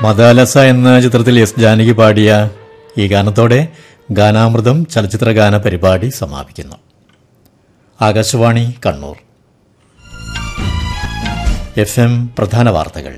മദാലസ എന്ന ചിത്രത്തിൽ എസ് ജാനകി പാടിയ ഈ ഗാനത്തോടെ ഗാനാമൃതം ചലച്ചിത്ര ഗാന പരിപാടി സമാപിക്കുന്നു ആകാശവാണി കണ്ണൂർ എഫ് എം പ്രധാന വാർത്തകൾ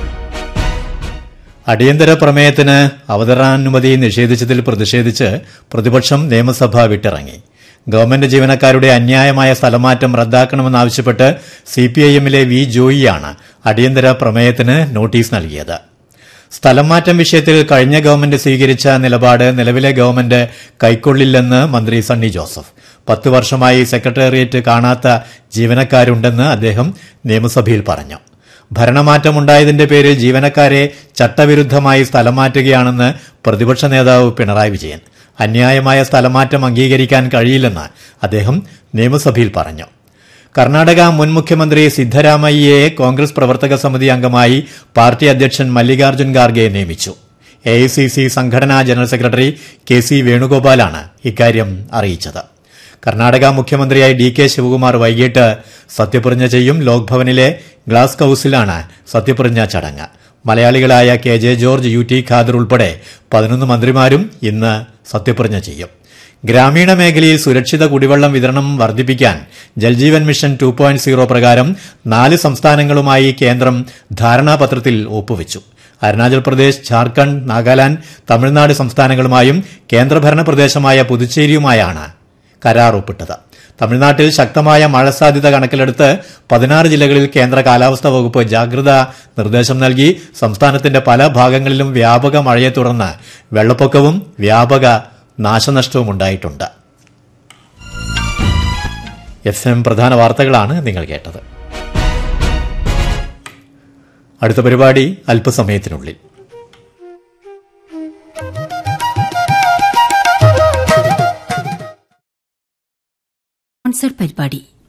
അടിയന്തര പ്രമേയത്തിന് അവതരണാനുമതി നിഷേധിച്ചതിൽ പ്രതിഷേധിച്ച് പ്രതിപക്ഷം നിയമസഭ വിട്ടിറങ്ങി ഗവൺമെന്റ് ജീവനക്കാരുടെ അന്യായമായ സ്ഥലമാറ്റം റദ്ദാക്കണമെന്നാവശ്യപ്പെട്ട് സിപിഐഎമ്മിലെ വി ജോയിയാണ് അടിയന്തര പ്രമേയത്തിന് നോട്ടീസ് നൽകിയത് സ്ഥലം മാറ്റം വിഷയത്തിൽ കഴിഞ്ഞ ഗവൺമെന്റ് സ്വീകരിച്ച നിലപാട് നിലവിലെ ഗവൺമെന്റ് കൈക്കൊള്ളില്ലെന്ന് മന്ത്രി സണ്ണി ജോസഫ് പത്ത് വർഷമായി സെക്രട്ടേറിയറ്റ് കാണാത്ത ജീവനക്കാരുണ്ടെന്ന് അദ്ദേഹം നിയമസഭയിൽ പറഞ്ഞു ഭരണമാറ്റമുണ്ടായതിന്റെ പേരിൽ ജീവനക്കാരെ ചട്ടവിരുദ്ധമായി സ്ഥലം മാറ്റുകയാണെന്ന് പ്രതിപക്ഷ നേതാവ് പിണറായി വിജയൻ അന്യായമായ സ്ഥലമാറ്റം അംഗീകരിക്കാൻ കഴിയില്ലെന്ന് അദ്ദേഹം നിയമസഭയിൽ പറഞ്ഞു കർണാടക മുൻ മുഖ്യമന്ത്രി സിദ്ധരാമയ്യയെ കോൺഗ്രസ് പ്രവർത്തക സമിതി അംഗമായി പാർട്ടി അധ്യക്ഷൻ മല്ലികാർജ്ജുൻ ഖാർഗെ നിയമിച്ചു എഐസിസി സംഘടനാ ജനറൽ സെക്രട്ടറി കെ സി വേണുഗോപാലാണ് ഇക്കാര്യം അറിയിച്ചത് കർണാടക മുഖ്യമന്ത്രിയായി ഡി കെ ശിവകുമാർ വൈകിട്ട് സത്യപ്രതിജ്ഞ ചെയ്യും ലോക്ഭവനിലെ ഗ്ലാസ് ഹൌസിലാണ് സത്യപ്രതിജ്ഞ ചടങ്ങ് മലയാളികളായ K J George U T Khader ഉൾപ്പെടെ പതിനൊന്ന് മന്ത്രിമാരും ഇന്ന് സത്യപ്രതിജ്ഞ ചെയ്യും ഗ്രാമീണ മേഖലയിൽ സുരക്ഷിത കുടിവെള്ളം വിതരണം വർദ്ധിപ്പിക്കാൻ Jal Jeevan mission two point zero പ്രകാരം നാല് സംസ്ഥാനങ്ങളുമായി കേന്ദ്രം ധാരണാപത്രത്തിൽ ഒപ്പുവച്ചു അരുണാചൽ പ്രദേശ് ഝാർഖണ്ഡ് നാഗാലാന്റ് തമിഴ്നാട് സംസ്ഥാനങ്ങളുമായും കേന്ദ്രഭരണ പ്രദേശമായ പുതുച്ചേരിയുമായാണ് കരാർ ഒപ്പിട്ടത് തമിഴ്നാട്ടിൽ ശക്തമായ മഴ സാധ്യത കണക്കിലെടുത്ത് പതിനാറ് ജില്ലകളിൽ കേന്ദ്ര കാലാവസ്ഥാ വകുപ്പ് ജാഗ്രതാ നിർദ്ദേശം നൽകി സംസ്ഥാനത്തിന്റെ പല ഭാഗങ്ങളിലും വ്യാപക മഴയെ തുടർന്ന് വെള്ളപ്പൊക്കവും വ്യാപക നാശനഷ്ടവും ഉണ്ടായിട്ടുണ്ട് എഫ് എം പ്രധാന വാർത്തകളാണ് നിങ്ങൾ കേട്ടത് അടുത്ത പരിപാടി അല്പസമയത്തിനുള്ളിൽ സ്പോൺസർ പരിപാടി